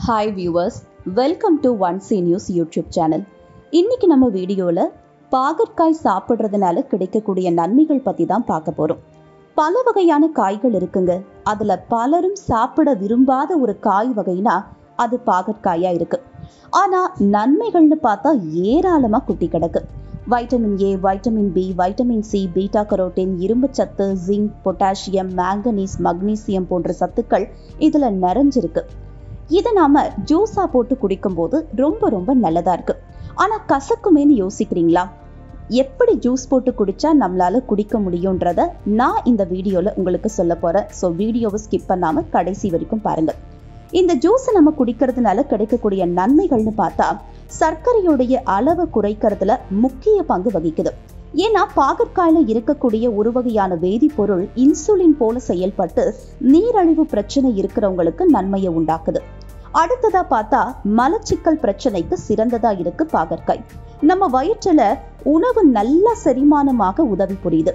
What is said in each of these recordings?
hi viewers welcome to one C news YouTube channel இன்னைக்கு நம்ம வீடியோவில் பாகற்காய் சாப்பிட்றதுனால கிடைக்கக்கூடிய நன்மைகள் பற்றி தான் பார்க்க போகிறோம் பல வகையான காய்கள் இருக்குங்க அதில் பலரும் சாப்பிட விரும்பாத ஒரு காய் வகைனா அது பாகற்காயாக இருக்கு ஆனால் நன்மைகள்னு பார்த்தா ஏராளமாக குட்டி கிடக்கு vitamin A vitamin B vitamin C beta carotene இரும்புச்சத்து ஜிங்க் பொட்டாசியம் மேங்கனீஸ் மக்னீசியம் போன்ற சத்துக்கள் இதில் நிறைஞ்சிருக்கு இதை நாம ஜூஸா போட்டு குடிக்கும்போது ரொம்ப ரொம்ப நல்லதா இருக்கு ஆனா கசக்குமேன்னு யோசிக்கிறீங்களா எப்படி ஜூஸ் போட்டு குடிச்சா நம்மளால குடிக்க முடியுன்றத நான் இந்த வீடியோல உங்களுக்கு சொல்ல போறேன் ஸோ வீடியோவை ஸ்கிப் பண்ணாம கடைசி வரைக்கும் பாருங்க இந்த ஜூஸை நம்ம குடிக்கிறதுனால கிடைக்கக்கூடிய நன்மைகள்னு பார்த்தா சர்க்கரையுடைய அளவை குறைக்கிறதுல முக்கிய பங்கு வகிக்குது ஏன்னா பாகற்காயில இருக்கக்கூடிய ஒரு வகையான வேதிப்பொருள் இன்சுலின் போல செயல்பட்டு நீரழிவு பிரச்சனை இருக்கிறவங்களுக்கு நன்மையை உண்டாக்குது அடுத்ததா பார்த்தா மலச்சிக்கல் பிரச்சனைக்கு சிறந்ததா இருக்கு பாகற்காய் நம்ம வயிற்றுல உணவு நல்லா செரிமானமாக உதவி புரியுது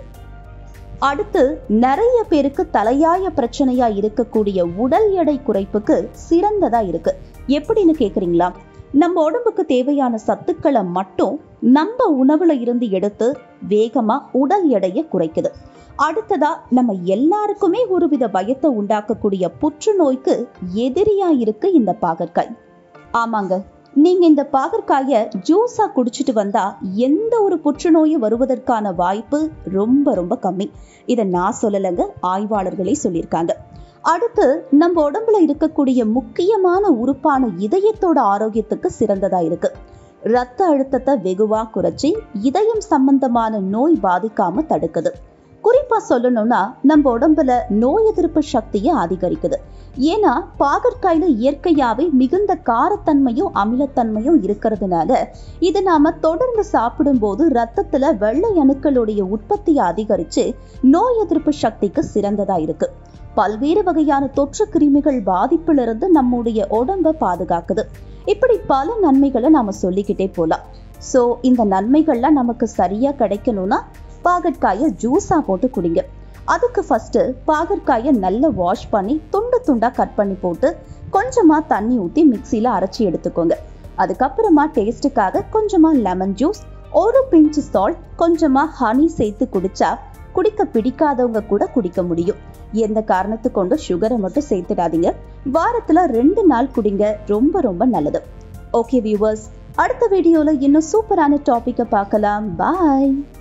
அடுத்து நிறைய பேருக்கு தலையாய பிரச்சனையா இருக்கக்கூடிய உடல் எடை குறைப்புக்கு சிறந்ததா இருக்கு எப்படின்னு கேக்குறீங்களா நம்ம உடம்புக்கு தேவையான சத்துக்களை மட்டும் நம்ம உணவுல இருந்து எடுத்து வேகமா உடல் எடையை குறைக்குது அடுத்ததா நம்ம எல்லாருக்குமே ஒருவித பயத்தை உண்டாக்கக்கூடிய புற்றுநோய்க்கு எதிரியா இருக்கு இந்த பாகற்காய் ஆமாங்க நீங்க இந்த பாகற்காய ஜூஸா குடிச்சிட்டு வந்தா எந்த ஒரு புற்றுநோயும் வருவதற்கான வாய்ப்பு ரொம்ப ரொம்ப கம்மி இதை நான் சொல்லலைங்க ஆய்வாளர்களே சொல்லியிருக்காங்க அடுத்து நம்ம உடம்புல இருக்கக்கூடிய முக்கியமான உறுப்பான இதயத்தோட ஆரோக்கியத்துக்கு சிறந்ததா இருக்கு ரத்த அழுத்தத்தை வெகுவா குறைச்சி இதயம் சம்பந்தமான நோய் பாதிக்காம தடுக்குது குறிப்பா சொல்லணும்னா நம்ம உடம்புல நோய் எதிர்ப்பு சக்தியை அதிகரிக்குது ஏன்னா பாகற்காயில இயற்கையாவே மிகுந்த காரத்தன்மையும் அமிலத்தன்மையும் இருக்கிறதுனால இது நாம தொடர்ந்து சாப்பிடும்போது ரத்தத்துல வெள்ளை அணுக்களுடைய உற்பத்தியை அதிகரிச்சு நோய் எதிர்ப்பு சக்திக்கு சிறந்ததா இருக்கு பல்வேறு வகையான தொற்று கிருமிகள் பாதிப்பிலிருந்து நம்முடைய உடம்ப பாதுகாக்குது இப்படி பல நன்மைகளை நாம சொல்லிக்கிட்டே போலாம் சோ இந்த நன்மைகள்லாம் நமக்கு சரியா கிடைக்கணும்னா பாகற்காயை ஜூஸா போட்டு குடிங்க அதுக்கு ஃபர்ஸ்ட் பாகற்காயை நல்லா வாஷ் பண்ணி துண்டு துண்டா கட் பண்ணி போட்டு கொஞ்சமா தண்ணி ஊற்றி மிக்சியில அரைச்சி எடுத்துக்கோங்க அதுக்கப்புறமா டேஸ்ட்டுக்காக கொஞ்சமா லெமன் ஜூஸ் ஒரு பிஞ்சு சால்ட் கொஞ்சமா ஹனி சேர்த்து குடிச்சா குடிக்க பிடிக்காதவங்க கூட குடிக்க முடியும் எந்த காரணத்து கொண்டு சுகரை மட்டும் சேர்த்துடாதீங்க வாரத்துல ரெண்டு நாள் குடிங்க ரொம்ப ரொம்ப நல்லது ஓகே வியூவர்ஸ் அடுத்த வீடியோல இன்னும் சூப்பரான டாபிக்கை பார்க்கலாம் பாய்